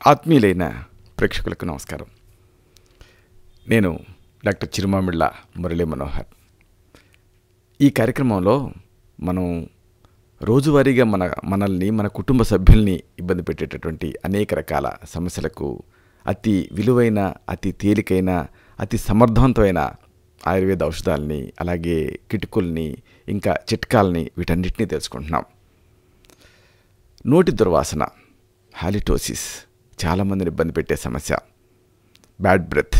ఆత్మీయులైన ప్రేక్షకులకు నమస్కారం నేను డాక్టర్ చిరుమామిళ్ళ మురళీ మనోహర్ ఈ కార్యక్రమంలో మనం రోజువారీగా మన మనల్ని మన కుటుంబ సభ్యుల్ని ఇబ్బంది పెట్టేటటువంటి అనేక రకాల సమస్యలకు అతి విలువైన అతి తేలికైన అతి సమర్థవంతమైన ఆయుర్వేద ఔషధాలని అలాగే కిటుకుల్ని ఇంకా చిట్కాల్ని వీటన్నిటినీ తెలుసుకుంటున్నాం నోటి దుర్వాసన హాలిటోసిస్ చాలామందిని ఇబ్బంది పెట్టే సమస్య బ్యాడ్ బ్రెత్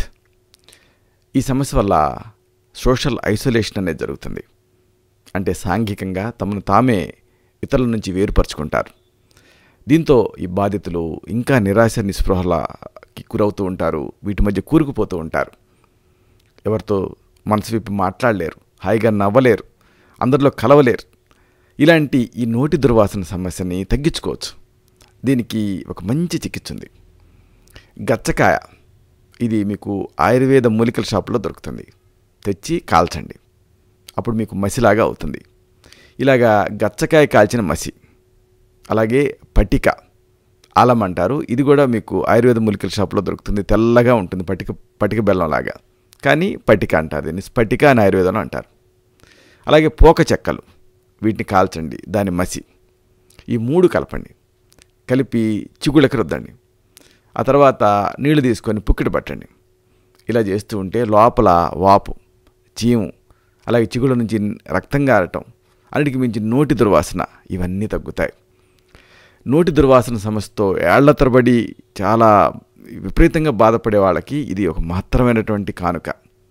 ఈ సమస్య వల్ల సోషల్ ఐసోలేషన్ అనేది జరుగుతుంది అంటే సాంఘికంగా తమను తామే ఇతరుల నుంచి వేరుపరుచుకుంటారు దీంతో ఈ బాధితులు ఇంకా నిరాశ నిస్పృహలకి గురవుతూ ఉంటారు వీటి మధ్య కూరుకుపోతూ ఉంటారు ఎవరితో మనసు విప్పి మాట్లాడలేరు హాయిగా నవ్వలేరు అందరిలో కలవలేరు ఇలాంటి ఈ నోటి దుర్వాసన సమస్యని తగ్గించుకోవచ్చు దీనికి ఒక మంచి చికిత్స ఉంది గచ్చకాయ ఇది మీకు ఆయుర్వేద మూలికల షాపులో దొరుకుతుంది తెచ్చి కాల్చండి అప్పుడు మీకు మసిలాగా అవుతుంది ఇలాగా గచ్చకాయ కాల్చిన మసి అలాగే పటిక ఆలం అంటారు ఇది కూడా మీకు ఆయుర్వేద మూలికల షాప్లో దొరుకుతుంది తెల్లగా ఉంటుంది పటిక పటిక బెల్లం లాగా కానీ పటిక అంటారు దీన్ని స్ఫటిక అని ఆయుర్వేదంలో అంటారు అలాగే పోక చెక్కలు వీటిని కాల్చండి దాని మసి ఈ మూడు కలపండి కలిపి చిగుళ్ళకి రుద్దండి ఆ తర్వాత నీళ్లు తీసుకొని పుక్కిడి పట్టండి ఇలా చేస్తూ ఉంటే లోపల వాపు చీము అలాగే చిగుళ్ళ నుంచి రక్తం గారటం అన్నిటికి మించి నోటి దుర్వాసన ఇవన్నీ తగ్గుతాయి నోటి దుర్వాసన సమస్యతో ఏళ్ల తరబడి చాలా విపరీతంగా బాధపడే వాళ్ళకి ఇది ఒక మహత్తరమైనటువంటి కానుక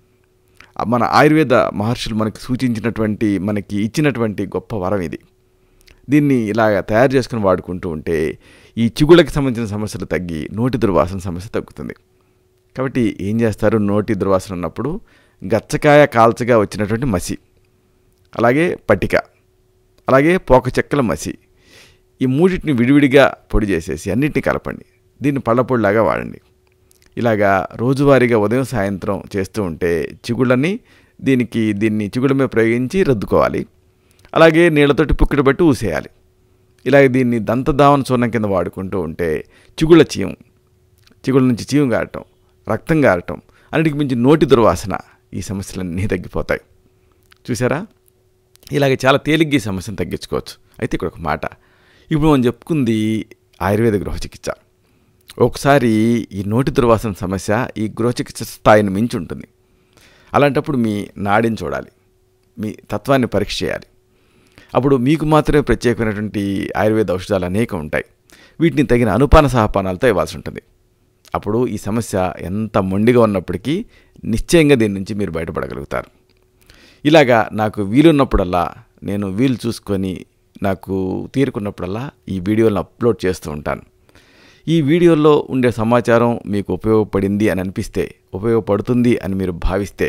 మన ఆయుర్వేద మహర్షులు మనకి సూచించినటువంటి మనకి ఇచ్చినటువంటి గొప్ప వరం ఇది దీన్ని ఇలాగ తయారు చేసుకుని వాడుకుంటూ ఉంటే ఈ చిగుళ్ళకి సంబంధించిన సమస్యలు తగ్గి నోటి దుర్వాసన సమస్య తగ్గుతుంది కాబట్టి ఏం చేస్తారు నోటి దుర్వాసన ఉన్నప్పుడు గచ్చకాయ కాల్చగా వచ్చినటువంటి మసి అలాగే పటిక అలాగే పోక చెక్కల మసి ఈ మూడింటిని విడివిడిగా పొడి చేసేసి అన్నింటినీ కలపండి దీన్ని పళ్ళపొడిలాగా వాడండి ఇలాగా రోజువారీగా ఉదయం సాయంత్రం చేస్తూ ఉంటే చిగుళ్ళని దీనికి దీన్ని చిగుళ్ళ మీద ప్రయోగించి రద్దుకోవాలి అలాగే నీళ్ళతోటి పుక్కిడి బట్టి ఊసేయాలి ఇలాగ దీన్ని దంతధావన చూర్ణం కింద వాడుకుంటూ ఉంటే చిగుళ్ళ చీము చిగుళ్ళ నుంచి చీము గారటం రక్తం గారటం అన్నిటికి మించి నోటి దుర్వాసన ఈ సమస్యలన్నీ తగ్గిపోతాయి చూసారా ఇలాగ చాలా తేలిగ్గా ఈ సమస్యను తగ్గించుకోవచ్చు అయితే ఇక్కడ ఒక మాట ఇప్పుడు మనం చెప్పుకుంది ఆయుర్వేద గృహ చికిత్స ఒకసారి ఈ నోటి దుర్వాసన సమస్య ఈ గృహ చికిత్స స్థాయిని మించి ఉంటుంది అలాంటప్పుడు మీ నాడిని చూడాలి మీ తత్వాన్ని పరీక్ష చేయాలి అప్పుడు మీకు మాత్రమే ప్రత్యేకమైనటువంటి ఆయుర్వేద ఔషధాలు అనేకం ఉంటాయి వీటిని తగిన అనుపాన సహపానాలతో ఇవ్వాల్సి ఉంటుంది అప్పుడు ఈ సమస్య ఎంత మొండిగా ఉన్నప్పటికీ నిశ్చయంగా దీని నుంచి మీరు బయటపడగలుగుతారు ఇలాగా నాకు వీలున్నప్పుడల్లా నేను వీలు చూసుకొని నాకు తీరుకున్నప్పుడల్లా ఈ వీడియోలను అప్లోడ్ చేస్తూ ఉంటాను ఈ వీడియోలో ఉండే సమాచారం మీకు ఉపయోగపడింది అని అనిపిస్తే ఉపయోగపడుతుంది అని మీరు భావిస్తే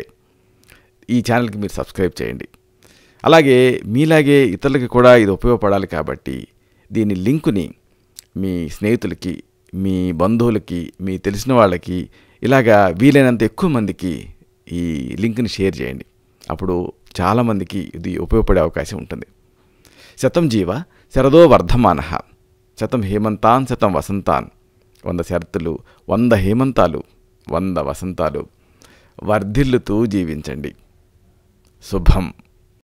ఈ ఛానల్కి మీరు సబ్స్క్రైబ్ చేయండి అలాగే మీలాగే ఇతరులకి కూడా ఇది ఉపయోగపడాలి కాబట్టి దీని లింకుని మీ స్నేహితులకి మీ బంధువులకి మీ తెలిసిన వాళ్ళకి ఇలాగా వీలైనంత ఎక్కువ మందికి ఈ లింక్ని షేర్ చేయండి అప్పుడు చాలామందికి ఇది ఉపయోగపడే అవకాశం ఉంటుంది శతం జీవ శరదో వర్ధమాన శతం హేమంతాన్ శతం వసంతాన్ వంద శరతులు వంద హేమంతాలు వంద వసంతాలు వర్ధిల్లుతూ జీవించండి శుభం